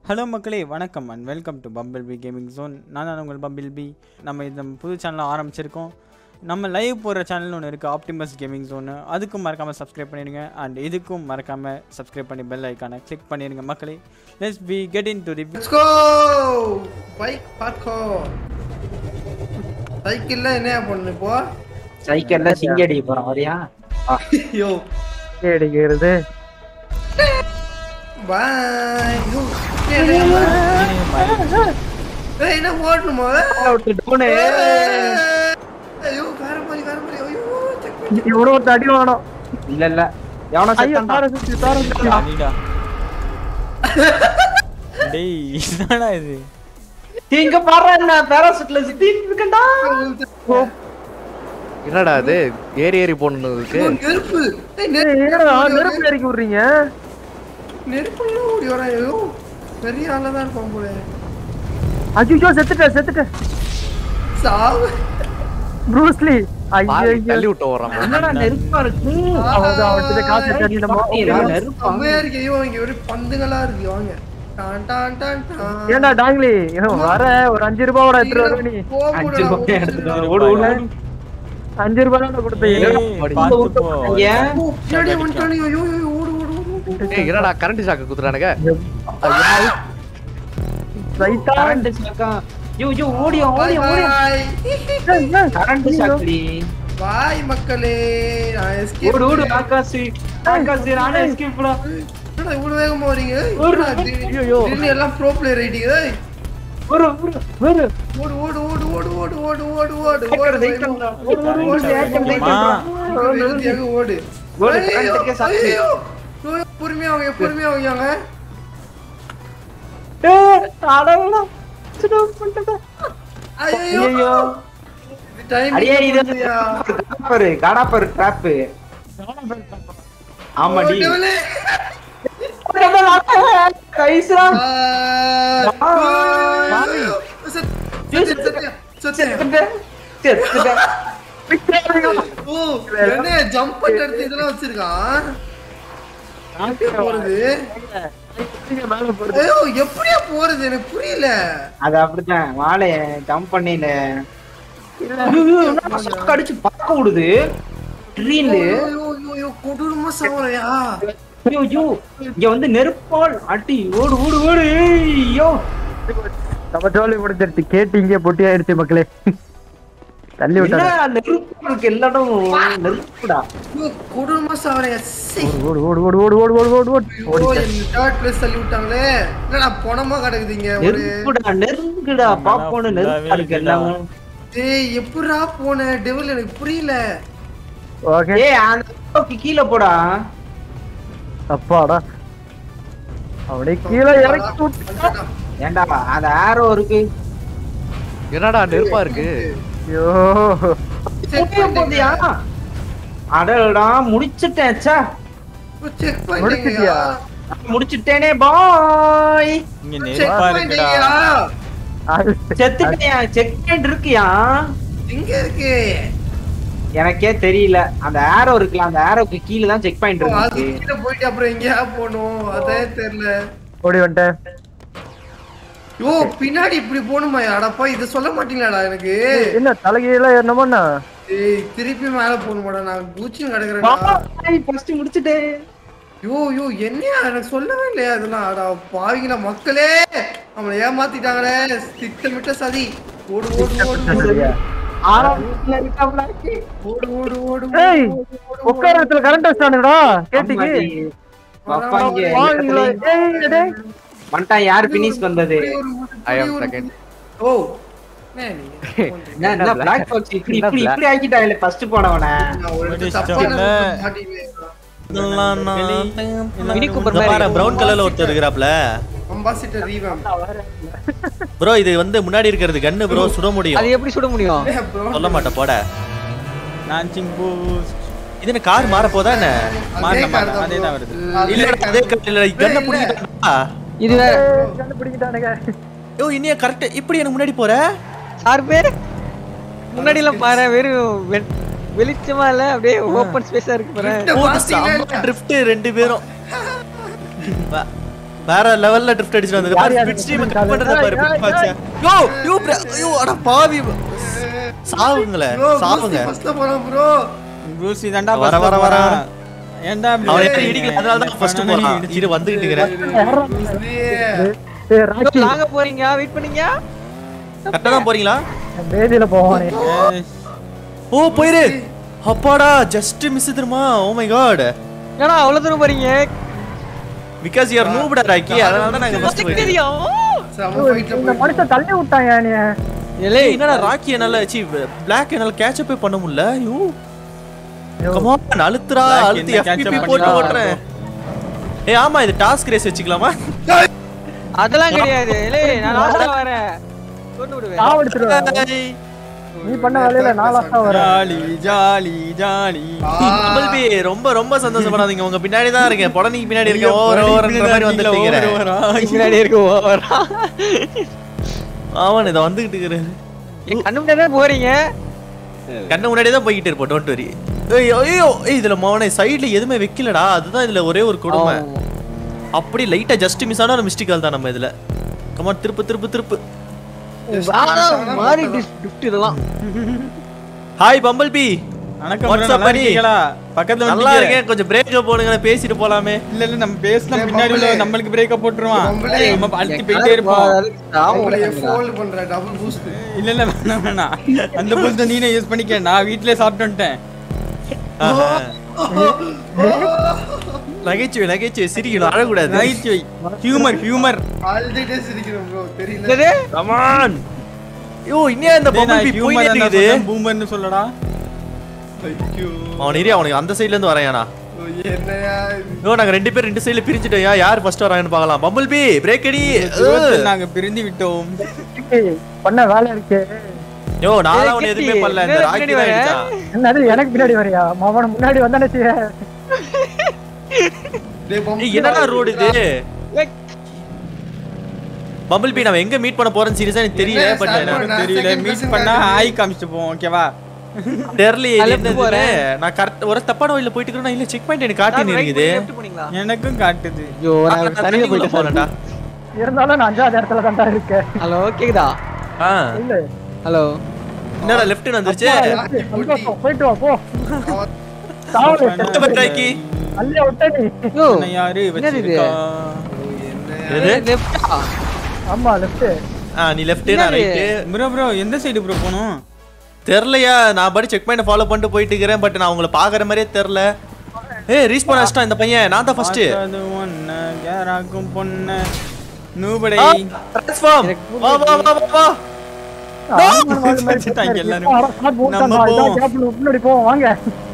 Hello மக்களே வணக்கம் and welcome to Bumble Bee gaming zone நான் தான் உங்கள் பம்பிள் பி நம்ம இந்த புது சேனலை ஆரம்பிச்சிருக்கோம் நம்ம லைவ் போகிற சேனல் ஒன்று இருக்குது ஆப்டிமஸ் கேமிங் ஜோனு அதுக்கும் மறக்காமல் சப்ஸ்கிரைப் பண்ணிடுங்க அண்ட் இதுக்கும் மறக்காமல் சப்ஸ்கிரைப் பண்ணி பெல் ஐக்கானை கிளிக் பண்ணிடுங்க மக்களே let's be get into the Let's go! Bike பார்க்கோம் சைக்கிள்ல என்ன பண்ணு இப்போ சைக்கிள்ல சிங்கடி போறோம் வரியா ஐயோ அடிக்கிறது பாய் என்ன ஓடணுமா ஐயோ வேற மாதிரி வேற மாதிரி ஐயோ check பண்ணி- இவ்வளவு ஒரு அடி வாங்கணும் இல்ல இல்ல எவனோ ஐயோ செத்தான்டா. தார சுத்தி தார சுத்தி அடிடா டேய் என்னடா இது இங்க பாரு என்ன பேராசூட்ல சுத்திட்டு இருக்கேன்டா என்னடா அது ஏறி ஏறி போனதுக்கு ஐயோ, நெருப்பு ஏய், ஏய், நெருப்பு என்னடா ஓடி வரேன். நெருப்பு இறக்கி விடுறீங்க நெருப்புல ஓடி வரேன் ஐயோ பெரிய ஆளா தான் இருப்பான் போல அஜிஜோ செத்துட்டேன் செத்துட்டேன் சாவு ப்ரூஸ்லி ஐயோ பாரு, ஐயோ தள்ளி விட்டு வர்றான் என்னடா நெருப்பா இருக்கு அவன்தான் அவன்கிட்ட காசு எடுத்து நம்ம பாத்தீங்களா, நெருப்பா செம்மையா இருக்கு ஐயோ இங்க ஒரு பந்துங்களா இருக்கு வாங்க டான் டான் டான் டான் ஏன்டா டாங்லி இவன் வர ஒரு அஞ்சு ரூபாவோட எடுத்துட்டு வர நீ அஞ்சு ரூபாய் எடுத்துட்டு வர. ஓடு ஓடு ஓடு. அஞ்சு ரூபாய் தான் கொடுத்தீங்க ஏய், பார்த்து போ ஏன்? ஓ, பின்னாடி வந்துட்டானுங்க. ஐயோ, ஐயோ, ஓடு, ஓடு, ஓடு, ஓடு. ஏய் என்னடா கரண்ட் ஷாக்கு குத்துறானுங்க சைத்தான் கரண்ட் ஷாக்கா யோ யோ ஓடியா ஓடியா ஓடியா Bye. கரண்ட் ஷாக்டி Bye, மக்களே நான் escape ஓடு ஓடு பண்ணேன். ஆகாஷ் ஆகாஷ் நானே எஸ்கேப் பண்ணா என்னடா இவ்வளவு வேகமா வரீங்க? ஒரு- என்னடா திடீர்- திடீர்னு எல்லாம் pro player ஆயிட்டீங்க. ஏய், ஒரு ஒரு ஒரு ஓடு, ஓடு, ஓடு, ஓடு, ஓடு, ஓடு, ஓடு, ஓடு, ஏக்கர் ஓடு, ஜெயிக்கணும்டா. ஓடு ஓடு ஓடு ஏக்கர் அம்மா. ஜெயிக்கணும்டா. ஓடு, வெகுதியாக ஓடு. ஓடு, ஐயோ, கரண்ட்டுக்கே சாட்சி. ஐயோ, ஐயோ, பொறுமையா வாங்க பொறுமையா வாங்க ஏய், அடடா. சுடு, பண்ணிட்டேன்டா. ஐயோ ஐயையோ. டைம் அடியே இது காடாப்பரு காடாப்பரு ட்ராப் ஆமாடி கைஸ்ரா ஓ என்ன ஜம்ப் பண்ணி எடுத்து இதெல்லாம் வச்சிருக்கான் எப்படி போறது மேல போறது ஐயோ எப்படியா போறது எனக்கு புரியல அது அப்படிதான் வாழைய ஜம்ப் பண்ணல அடிச்சு பறக்க விடுது ட்ரீன்ல ஐயோ, ஐயோ, ஐயோ, கொடூரமா சாவலையா ஐயோ ஐயோ இங்க வந்து நெருப்பால் அடி ஓடு ஓடு ஓடு ஏய், ஐயோ நம்ம ஜோலி முடிஞ்சிருச்சு கேட்டு இங்கே பொட்டி ஆயிடுச்சு மக்களே தள்ளி என்ன விட்டாரு நெருப்பு இருக்கு எல்லா இடமும் நெருப்புடா ஐயோ கொடூரமா சாவலையா சீ. ஓடு ஓடு ஓடு ஓடு ஓடு ஓடு ஓடு ஓடு ஐயோ என்ன தேர்ட் பிளேஸ் தள்ளி விட்டாங்களே என்னடா பணமா கிடக்குதுங்க ஒரு நெருப்புடா நெருங்குடா பாப்போன்னு நெருப்பா இருக்கு எல்லாமே டேய் எப்படிடா போன டெவில் எனக்கு புரியல ஓகே ஏய் அந்த அளவுக்கு கீழே போடா அப்பாடா அப்படியே கீழே இறக்கி விட்டு வந்துட்டான். ஏன்டா அந்த ஆரோ இருக்கு என்னடா நெருப்பா இருக்கு ஐயோ Check முடிய போதியா பண்ணிட்டீங்களா? அடடா முடிச்சிட்டேன் ச்சே Check பண்ணிட்டீங்களா? முடிச்சிட்டியா? முடிச்சிட்டேனே பாய் இங்க Check நெருப்பா இருக்குடா பண்ணிட்டீங்களா? அது செத்துட்டேன் செக் பாயிண்ட் இருக்கியா எங்க இருக்கு எனக்கே தெரியல அந்த ஆரோ இருக்குல்ல அந்த ஆரோக்கு கீழ தான் செக் பாயிண்ட் ஓ, அது இருக்கு கீழே போயிட்டு அப்புறம் எங்கேயா போகணும் அதே தெரியல ஓடி வந்துட்டேன் யோ பின்னாடி இப்படி போகணுமா அடப்பா இதை சொல்ல மாட்டீங்களாடா எனக்கு என்ன தலைகீழ என்னமோண்ணா ஏய் திருப்பி மேல போகணுமாடா நான் பூச்சியும் கிடக்குறேன்டா பாய் ஃபர்ஸ்ட் முடிச்சிட்டேன் யோ யோ என்னையா எனக்கு சொல்லவே இல்லையா அதெல்லாம் அடா பாவிங்களா மக்களே நம்மளை ஏமாத்திட்டாங்களே திட்டமிட்ட சதி ஓடு ஓடு ஓடு ஓடு சரியா? ஆரோ இருக்கா பிளாக்கி ஓடு ஓடு ஓடு ஏய் ஓடு, ஓடு, ஓடு. உட்கார இடத்துல கரண்ட் வச்சானுடா கேட்டிக்கு பாப்பா இங்க வாங்களா ஏய் டேய் வந்துட்டான் யார் பினிஷ் வந்தது இப்படி ஒரு ஓடு, I am இப்படி ஒரு second. ஓடு. ஓ என்ன நீங்க? என்ன என்ன பிளாக் பாக்ஸ் இப்படி இப்படி இப்படி ஆக்கிட்டாங்களே ஃபர்ஸ்ட் போனவன நான் ஒரு ஒரு தப்பான இஷ்டம் இல்ல. ரூட்ல மாட்டிக்கிட்டேன். மினி கூப்பர் பாரு பிரவுன் கலர்ல ஒருத்தர் இருக்கிறாப்ல அம்பாசிடர் ரீவாம் ப்ரோ இது வந்து முன்னாடி இருக்கிறது கன்னு ப்ரோ சுட முடியும் அது எப்படி சுட முடியும் bro சொல்ல மாட்டேன் போட லான்ச்சிங் பூஸ்ட் இது என்ன கார் மாற போதா என்ன அதே மாறல, car மாறல, தான் அதே bro. தான் வருது. அதே இல்ல car அதே தான். car இல்ல கன்ன இல்ல, புடிக்கிட்டா இது வேற ஏய், கண்டுபிடிக்கிட்டானுங்க ஐயோ இனியா கரெக்ட் இப்படி எனக்கு முன்னாடி போற சார் பேர் முன்னாடி எல்லாம் பாரு வெறும் வெ- வெளிச்சமா இல்ல அப்படியே ஓபன் ஸ்பேஸா இருக்கு பாரு இந்த பாத்தீங்களா இல்லையா? ட்ரிஃப்ட் ரெண்டு பேரும் வா. வேற லெவல்ல ட்ரிஃப்ட் அடிச்சிட்டு வந்து யார் யார் ஸ்பிட் ஸ்ட்ரீம் different கட் பண்றத பாரு ஏய், பாச்சா யோ யோ bro, யோ அட பாவி சாவுங்களே ப்ரோ சாவுங்க ஃபர்ஸ்ட்ல போறோம் ப்ரோ ப்ரூசி தாண்டா வர, first வர, வர. போறான். ஏன்டா இப்படி அவன் எப்படி பண்றீங்க? இடிக்கல அதனால தான் ஃபர்ஸ்ட் பண்ணணும் போறான் இடிச்சு. இரு வந்துகிட்டு இருக்கிறேன் ஏய், ராக்கி நாங்க போறீங்க வெயிட் பண்ணீங்க கரெக்டா தான் போறீங்களா வேதியில போவானே ஏய், ஓ போயிரு அப்பாடா ஜஸ்ட் மிஸ் திருமா ஓ மை காட் ஏன்னா அவ்வளவு தூரம் போறீங்க பிகாஸ் யூ ஆர் நூப்டா ராக்கி அதனால தான் நாங்க ஃபர்ஸ்ட் போயிட்டோம் தெரியும் செம ஃபைட்ல இந்த போய் மனுஷன் தள்ளி விட்டாங்க நீ எலே ஏய், என்னடா ராக்கி என்னால சி பிளாக் என்னால கேட்ச் அப்பே பண்ண முடியல யூ கம் ஆன் அழுத்துறா Black அழுத்து என்ன catch up FPP போட்டு பண்ணா? ஓட்டுறேன் ஏய் ஆமா இது டாஸ்க் ரேஸ் வச்சுக்கலாமா அதெல்லாம் கிடையாது எலே நான் லாஸ்டா வரேன் கொண்டு விடுவேன் நான் எடுத்துருவேன் ஏய், நீ பண்ண வேலையில நான் லாஸ்டா வரேன் jolly jolly jolly Bumble Bee, ரொம்ப ரொம்ப சந்தோஷப்படாதீங்க உங்க பின்னாடி தான் இருக்கேன் புடனைக்கு பின்னாடி இருக்கேன் ஓவர் ஓவர்ன்ற மாதிரி வந்துட்டீங்க பின்னாடி இருக்கு ஓவரா அவன் இதை வந்துகிட்டு இருக்கிறாரு என் கண்ணு முன்னாடி தான் போறீங்க கண்ணு முன்னாடியே தான் போய்கிட்டு இருப்போம் டோன்ட் வரி ஐயோ ஐயோ ஏய், இதுல மவனே சைடுல எதுவுமே வைக்கலடா அதுதான் இதுல ஒரே ஒரு கொடுமை அப்படி லைட்டா ஜஸ்ட் மிஸ் ஆன ஒரு மிஸ்டேக் தான் நம்ம இதுல கமான் திருப்பு திருப்பு திருப்பு மாறி டிஃப்ட் இதெல்லாம் ஹாய் பம்பல் பி வணக்கம் What's bro, up, நல்லா buddy? இருக்கீங்களா பக்கத்துல நல்லா வந்து இருக்கேன் கொஞ்சம் பிரேக் போடுங்க பேசிட்டு போலாமே இல்ல இல்ல நம்ம பேசினா பின்னாடி உள்ள நம்மளுக்கு பிரேக்கப் போட்டுருவான் நம்மளே- நம்ம அழுத்தி போயிட்டே இருப்போம் அவங்களே ஃபோல்ட் பண்ற டபுள் பூஸ்ட் இல்ல இல்ல வேணாம் வேணாம் அந்த புதுசை நீனே யூஸ் பண்ணிக்க நான் வீட்லயே சாப்பிட்டு வந்துட்டேன் நகைச்சுவை நகைச்சுவை சிரிக்கணும் அழக்கூடாது நகைச்சுவை ஹியூமர் ஹியூமர் ஆல்ரெடி சிரிக்கிறோம் ப்ரோ தெரியல என்னது கமான் யோ இன்னும் இந்த பம்பல் பி போயிட்டே இருக்குது பூமர்னு சொல்லடா ஐயோ அவன் இரு அவனுக்கு அந்த சைடுல இருந்து வரையானா என்னையா இது? யோ நாங்க ரெண்டு பேரும் ரெண்டு சைடுல பிரிஞ்சுட்டோம் யார் ஃபர்ஸ்ட் வராங்கன்னு பார்க்கலாம் பம்பல் பி பிரேக் அடி தூரத்தில் நாங்க பிரிந்து விட்டோம் ஏய், பண்ண வேலை இருக்கு யோ நான் ஏய், அவனை எதுவுமே கெட்டி, பண்ணல இந்த என்னடா ராக்கி பின்னாடி தான் வர? அடிச்சான் என்னது எனக்கு பின்னாடி வரியா அவன முன்னாடி வந்தானே செய்ய டேய் பம்பு ஏய் என்னடா ரோடு இது பம்பிள் பி நம்ம எங்க மீட் பண்ண போறோம்னு சீரியஸா எனக்கு தெரியல என்ன பட் start எனக்கு பண்ண? தெரியல second மீட் person பண்ணா காட்டுது. ஹாய் காமிச்சிட்டு போவோம் ஓகேவா தெரியலையே நான் இது left என்னது போறேன். நான் கரெக்ட் ஒரு தப்பான வழியில போயிட்டு இருக்கேன் இல்ல செக் பாயிண்ட் எனக்கு காட்டி இருக்குது போனீங்களா எனக்கும் காட்டுது ஐயோ நான் தனியா போயிட்டு போறேன்டா இருந்தாலும் நான் அஞ்சாவது இடத்துல தான்டா இருக்கேன் ஹலோ கேக்குதா ஆ இல்ல ஹலோ என்னடா லெஃப்ட் வந்துருச்சு சந்தோஷம், போயிட்டு வா போ அவன் சாவலே, லெஃப்ட் பட்ராக்கி அல்லே விட்ட நீ யோ என்ன யாரு என்னது இது? வச்சிருக்கா எது லெஃப்டா ஆமா லெஃப்ட் ஆ நீ லெஃப்ட் நான் என்னது? ரைட் ப்ரோ ப்ரோ எந்த சைடு ப்ரோ போகணும் தெரியலையா நான் படி செக் பாயிண்ட் ஃபாலோ பண்ணிட்டு போயிட்டு இருக்கிறேன் பட் நான் உங்களை பாக்குற மாதிரியே தெரியல ஏய் ரீஸ்பான் அடிச்சிட்டான் இந்த பையன் நான் தான் ஃபர்ஸ்ட் பார்த்தது ஒண்ணு கேராக்கும் பொண்ணு நூபடை ட்ரான்ஸ்ஃபார்ம் வா வா வா வா வா வச்சுட்டாங்க எல்லாரும். நம்ம போவோம். முன்னாடி போவோம் வாங்க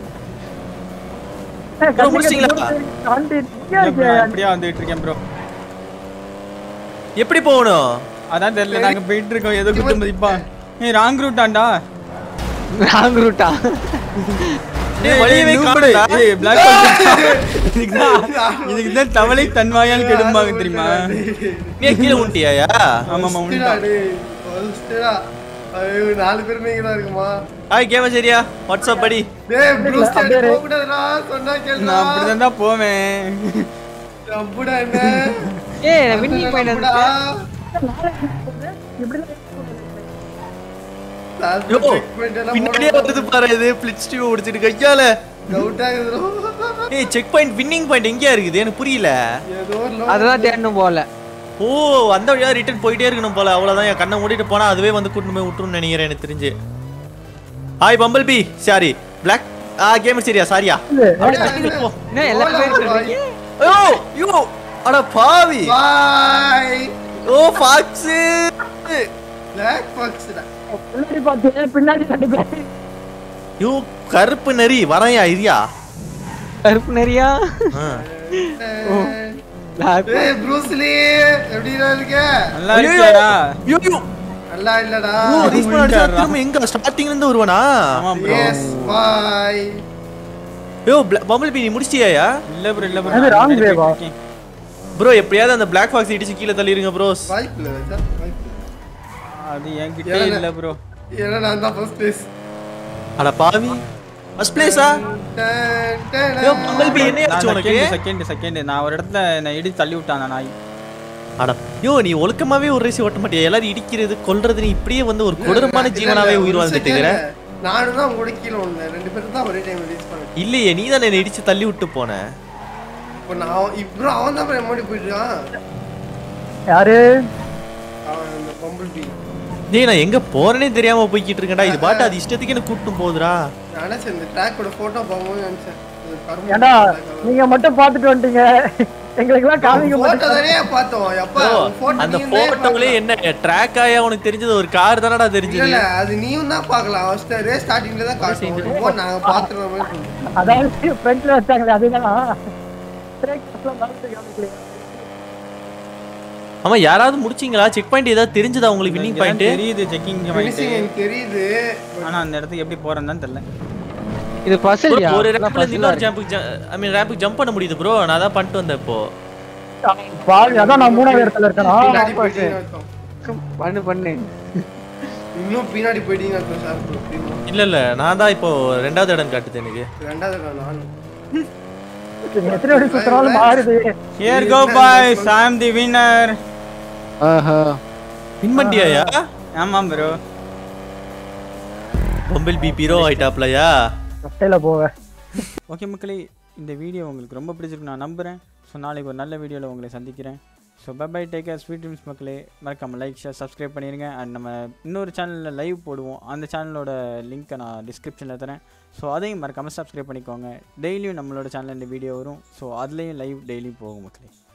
ஏய், bro, முடிச்சிட்டீங்களா? ஆண்டி, இங்கே இல்ல bro, இருக்கே. அப்படியே வந்துட்டு இருக்கேன் ப்ரோ எப்படி போகணும் அதான் தெரியல நாங்க போயிட்டு இருக்கோம் ஏதோ குத்து மதிப்பா ஏய் ராங் ரூட்டாண்டா ராங் ரூட்டா டேய், வழியவே நூபடை. காணும்டா. ஏய் black hole. இதுக்குதான் இதுக்குதான் தவளை தன்வாயால் கெடும்பாங்க தெரியுமா நீ கீழே உண்டியாயா ஆமாமா ஃபர்ஸ்ட்டுடா உண்டுதான் டேய் ஃபர்ஸ்ட்டுடா ஐயோ நாலு பேருமே இங்க தான் இருக்குமா ஹாய் கேம சரியா வாட்ஸ்அப் படி டேய் ப்ளூ ஸ்டார் அப்படியே போக கூடாதுடா சொன்னா கேளுடா நான் அப்படிதான் தான் போவேன் அப்புடா என்ன ஏய் நான் வின்னிங் பாயிண்ட் அப்புடா. இப்படி Last யோ checkpoint எல்லாம் பின்னாடியே போட வருது பாரு இது பிளிச் டியூ முடிச்சிட்டு கையால doubt ஆகுது bro. ஏய் செக் பாயிண்ட் வின்னிங் பாயிண்ட் எங்கயா இருக்குது எனக்கு புரியல ஏதோ ஒரு low அதெல்லாம் தேடணும் போல ஓ அந்த வழியா ரிட்டர்ன் போயிட்டே இருக்கணும் போல அவ்வளவுதான் என் கண்ணை மூடிட்டு போனா அதுவே வந்து கூட்டிட்டு போய் விட்டுருன்னு நினைக்கிறேன் எனக்கு தெரிஞ்சு hi Bumble Bee sorry Black ஆ கேமர் சரியா சாரியா அப்படியே தட்டிக்கிட்டு போ என்ன எல்லா பேரும் இருக்கீங்க ஐயோ ஐயோ அட பாவி Bye. Oh fox Black fox டா. பின்னாடி பார்த்து பின்னாடி கண்டிப்பா யோ கருப்பு நரி வரையா இரியா கருப்பு நிறையா ஆ. ஏய், Bruce Lee, எப்படிடா இருக்க? நல்லா இருக்கியாடா ஐயோ ஐயோ நல்லா இல்லடா. ஓ ரீஸ்பான் அடிச்சா திரும்ப எங்க ஸ்டார்டிங்ல இருந்து வருவானா ஆமா bro Yes, bye. Yo Bumble Bee நீ முடிச்சிட்டியாயா இல்ல ப்ரோ இல்ல ப்ரோ அது wrong way வா? ப்ரோ எப்படியாவது அந்த பிளாக் ஃபாக்ஸ் இடிச்சு கீழே தள்ளிருங்க ப்ரோஸ் வாய்ப்பில்ல, ராஜா, வாய்ப்பில்ல. அது என்கிட்ட இல்ல ப்ரோ ஏன்னா நான் தான் first place. அட பாவி ஃபர்ஸ்ட் பிளேஸா done, done, yo Bumble Bee என்ன ஆச்சு நான் உனக்கு செகண்ட் செகண்ட் செகண்ட் நான் ஒரு இடத்துல நான் இடி தள்ளி விட்டான் அந்த நாய் அட யோ நீ ஒழுக்கமாவே ஒரு ரேசி ஓட்ட மாட்டியா எல்லாரும் இடிக்கிறது கொல்றது நீ இப்படியே வந்து ஒரு கொடூரமான இல்ல, ஜீவனாவே இல்ல, உயிர் ஒரு வாழ்ந்துட்டு second. இருக்கிற நானும் தான் உங்க கூட கீழே வந்தேன் ரெண்டு பேரும் தான் ஒரே டைம் ரிலீஸ் பண்ணேன் இல்லையே நீ தான் என்னை இடிச்சு தள்ளி விட்டு போன இப்போ நான் இப்போ அவன் தான் முன்னாடி போயிட்டு இருக்கான் யாரு அவன் இந்த பம்பிள் பீ டேய் நான் எங்க போறேனே தெரியாம போய்கிட்டு இருக்கேன்டா இது பாட்டு அது இஷ்டத்துக்கு என்ன கூட்டும் போகுதுடா நான் நினைச்சேன் இந்த ட்ராக்கோட போட்டோ பார்க்கும்போது நினைச்சேன் இது கரும்பு ஏண்டா track. நீங்க மட்டும் பாத்துட்டு வந்துட்டீங்க எங்களுக்கு எல்லாம் காமிக்க போட்டோ மாட்டேங்க தானே பார்த்தோம் எப்பா Bro, போட்டோ அந்த போட்டோவிலே என்ன ட்ராக் ஆயா உனக்கு தெரிஞ்சது ஒரு கார் தானடா இல்ல தெரிஞ்சது இல்ல அது நீயும் தான் பார்க்கலாம் ஃபர்ஸ்ட் ரேஸ் ஸ்டார்டிங்ல தான் காட்டும் இப்போ நாங்க பாத்துற மாதிரி இருந்தது. அதாவது ஃப்ரண்ட்ல வச்சாங்களே அதுதான் பிரேக் எல்லாம் மறந்து காமிக்கலையா? ஆமா யாராவது முடிச்சீங்களா செக் பாயிண்ட் ஏதாவது தெரிஞ்சதா உங்களுக்கு வின்னிங் பாயிண்ட் தெரியுது செக்கிங் Finishing எனக்கு தெரியுது ஆனா அந்த இடத்துக்கு எப்படி போறேன்னு தான் தெரியல இது பசில்யா ஒரு ரேம்ப்ல இருந்து இன்னொரு ஜம்புக்கு ஐ மீன் ரேம்புக்கு ஜம்ப் பண்ண முடியுது ப்ரோ நான் தான் பண்ணிட்டு வந்தேன் இப்போ பாவி அதான் நான் மூணாவது இடத்துல இருக்கேனா பின்னாடி போயிட்டீங்கன்னு அர்த்தம் பண்ணு பண்ணு இன்னும் பின்னாடி போயிட்டீங்கன்னு அர்த்தம் சார் bro. இல்ல இல்ல நான் தான் இப்போ ரெண்டாவது இடம் காட்டுது எனக்கு ரெண்டாவது நான் நானும் நீங்க எத்தனை வாட்டி சுத்தினாலும் மாறுது here go boys I am the winner ஆஹா வின் பண்ணிட்டியாயா ஆமாம் ப்ரோ பொம்பிள் பி பீரோ ஆயிட்டாப்லயா கட்டையில போவேன் ஓகே மக்களே இந்த வீடியோ உங்களுக்கு ரொம்ப பிடிச்சிருக்கு நான் நம்புகிறேன் ஸோ நாளைக்கு ஒரு நல்ல வீடியோவில் உங்களை சந்திக்கிறேன் so bye take care sweet dreams மக்களே மறக்காமல் லைக் ஷேர் சப்ஸ்கிரைப் பண்ணிடுங்க அண்ட் நம்ம இன்னொரு சேனலில் லைவ் போடுவோம் அந்த சேனலோட லிங்க்கை நான் டிஸ்கிரிப்ஷனில் தரேன் ஸோ அதையும் மறக்காமல் சப்ஸ்கிரைப் பண்ணிக்கோங்க டெய்லியும் நம்மளோட சேனலில் இந்த வீடியோ வரும் ஸோ அதுலேயும் லைவ் டெய்லியும் போகும் மக்களே